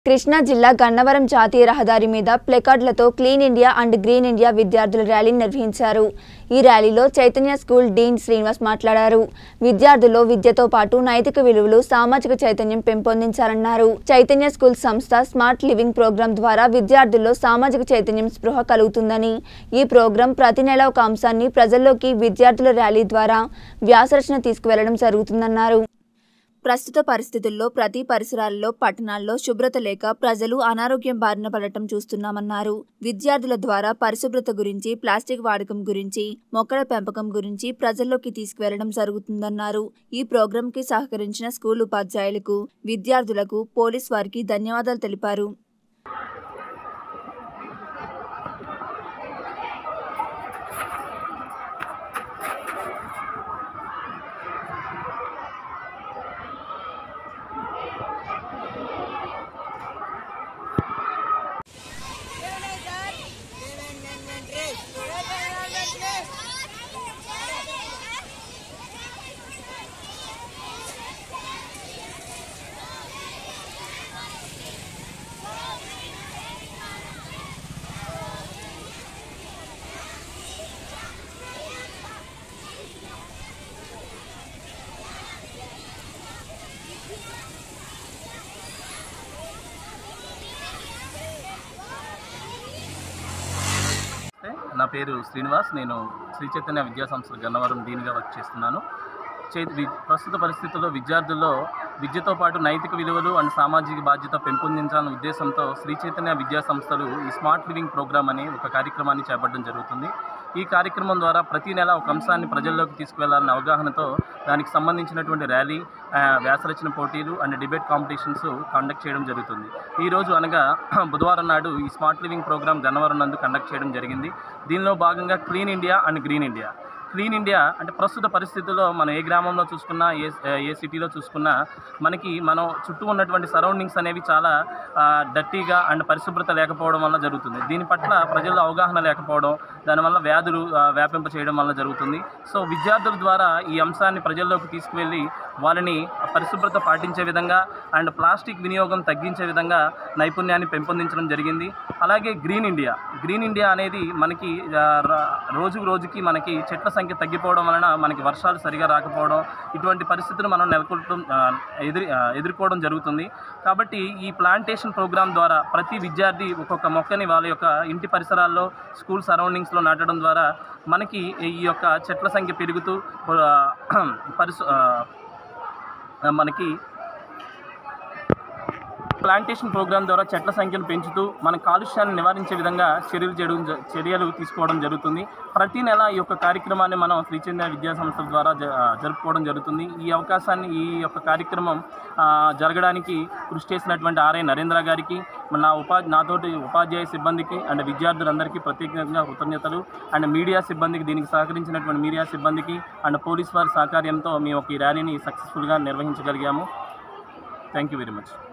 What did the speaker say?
కృష్ణా జిల్లా గన్నవరం జాతీయ రహదారి మీద ప్లెకార్డులతో clean India and green India విద్యార్థుల ర్యాలీ నిర్వహించారు ఈ ర్యాలీలో చైతన్య స్కూల్ డీన్ శ్రీనివాస్ మాట్లాడారు విద్యార్థుల్లో విద్యతో పాటు నైతిక విలువలు సామాజిక చైతన్యం పెంపొందించారన్నారు చైతన్య స్కూల్ సంస్థ స్మార్ట్ లివింగ్ ప్రోగ్రాం ద్వారా విద్యార్థుల్లో సామాజిక చైతన్యం స్పృహ కలుగుతుందని ఈ ప్రోగ్రాం ప్రతి నెల ఒక అంశాన్ని ప్రజల్లోకి విద్యార్థుల ర్యాలీ ద్వారా వ్యాసరచన తీసుకువెళ్లడం జరుగుతుందన్నారు ప్రస్తుత పరిస్థితుల్లో ప్రతి పరిసరాల్లో పట్టణాల్లో శుభ్రత లేక ప్రజలు అనారోగ్యం బారిన పడటం చూస్తున్నామన్నారు విద్యార్థుల ద్వారా పరిశుభ్రత గురించి ప్లాస్టిక్ వాడకం గురించి మొక్కల పెంపకం గురించి ప్రజల్లోకి తీసుకువెళ్లడం జరుగుతుందన్నారు ఈ ప్రోగ్రాంకి సహకరించిన స్కూల్ ఉపాధ్యాయులకు విద్యార్థులకు పోలీస్ వారికి ధన్యవాదాలు తెలిపారు నమస్తే నా పేరు శ్రీనివాస్ నేను శ్రీ చైతన్య విద్యా సంస్థ గన్నవరం డీన్గా వర్క్ చేస్తున్నాను చై వి- ప్రస్తుత పరిస్థితుల్లో విద్యార్థుల్లో విద్యతో పాటు నైతిక విలువలు అండ్ సామాజిక బాధ్యత పెంపొందించాలనే ఉద్దేశంతో శ్రీ చైతన్య విద్యా సంస్థలు ఈ స్మార్ట్ లివింగ్ ప్రోగ్రామ్ అనే ఒక కార్యక్రమాన్ని చేపట్టడం జరుగుతుంది ఈ కార్యక్రమం ద్వారా ప్రతి నెల ఒక అంశాన్ని ప్రజల్లోకి తీసుకువెళ్లాలనే అవగాహనతో దానికి సంబంధించినటువంటి ర్యాలీ ఆ, వ్యాసరచన పోటీలు అండ్ డిబేట్ కాంపిటీషన్స్ కండక్ట్ చేయడం జరుగుతుంది ఈ రోజు అనగా బుధవారం నాడు ఈ స్మార్ట్ లివింగ్ ప్రోగ్రామ్ గన్నవరం నందు కండక్ట్ చేయడం జరిగింది దీనిలో భాగంగా clean India and green India clean India అంటే ప్రస్తుత పరిస్థితుల్లో మనం ఏ గ్రామంలో చూసుకున్నా ఏ ఏ సిటీలో చూసుకున్నా మనకి మనం చుట్టూ ఉన్నటువంటి సరౌండింగ్స్ అనేవి చాలా డర్టీగా అండ్ పరిశుభ్రత లేకపోవడం వల్ల జరుగుతుంది దీని పట్ల ప్రజల్లో అవగాహన లేకపోవడం దానివల్ల వ్యాధులు ఆ, వ్యాపింప చేయడం వల్ల జరుగుతుంది సో విద్యార్థుల ద్వారా ఈ అంశాన్ని ప్రజల్లోకి తీసుకువెళ్ళి వాళ్ళని పరిశుభ్రత పాటించే విధంగా అండ్ ప్లాస్టిక్ వినియోగం తగ్గించే విధంగా నైపుణ్యాన్ని పెంపొందించడం జరిగింది అలాగే గ్రీన్ ఇండియా గ్రీన్ ఇండియా అనేది మనకి ఆ, ర- రోజు రోజుకి మనకి చెట్ల సంఖ్య తగ్గిపోవడం వలన మనకి వర్షాలు సరిగా రాకపోవడం ఇటువంటి పరిస్థితులు మనం నెలకొల్పడం ఆ, ఎదురు ఆ, ఎదుర్కోవడం జరుగుతుంది కాబట్టి ఈ ప్లాంటేషన్ ప్రోగ్రామ్ ద్వారా ప్రతి విద్యార్థి ఒక్కొక్క మొక్కని వాళ్ళ యొక్క ఇంటి పరిసరాల్లో స్కూల్ సరౌండింగ్స్లో నాటడం ద్వారా మనకి ఈ యొక్క చెట్ల సంఖ్య పెరుగుతూ ఆ, పరిశు ఆ, మనకి ప్లాంటేషన్ ప్రోగ్రామ్ ద్వారా చెట్ల సంఖ్యను పెంచుతూ మన కాలుష్యాన్ని నివారించే విధంగా చర్యలు చేయడం జ- చర్యలు తీసుకోవడం జరుగుతుంది ప్రతి నెల ఈ యొక్క కార్యక్రమాన్ని మనం శ్రీ చైతన్య విద్యా సంస్థల ద్వారా జ- ఆ, జరుపుకోవడం జరుగుతుంది ఈ అవకాశాన్ని ఈ యొక్క కార్యక్రమం ఆ, జరగడానికి కృషి చేసినటువంటి ఆర్ఐ నరేంద్ర గారికి నా ఉపా నాతోటి ఉపాధ్యాయ సిబ్బందికి అండ్ విద్యార్థులందరికీ ప్రత్యేకంగా కృతజ్ఞతలు అండ్ మీడియా సిబ్బందికి దీనికి సహకరించినటువంటి మీడియా సిబ్బందికి అండ్ పోలీస్ వారి సహకార్యంతో మేము ఒక ఈ ర్యాలీని సక్సెస్ఫుల్గా నిర్వహించగలిగాము థ్యాంక్ యూ వెరీ మచ్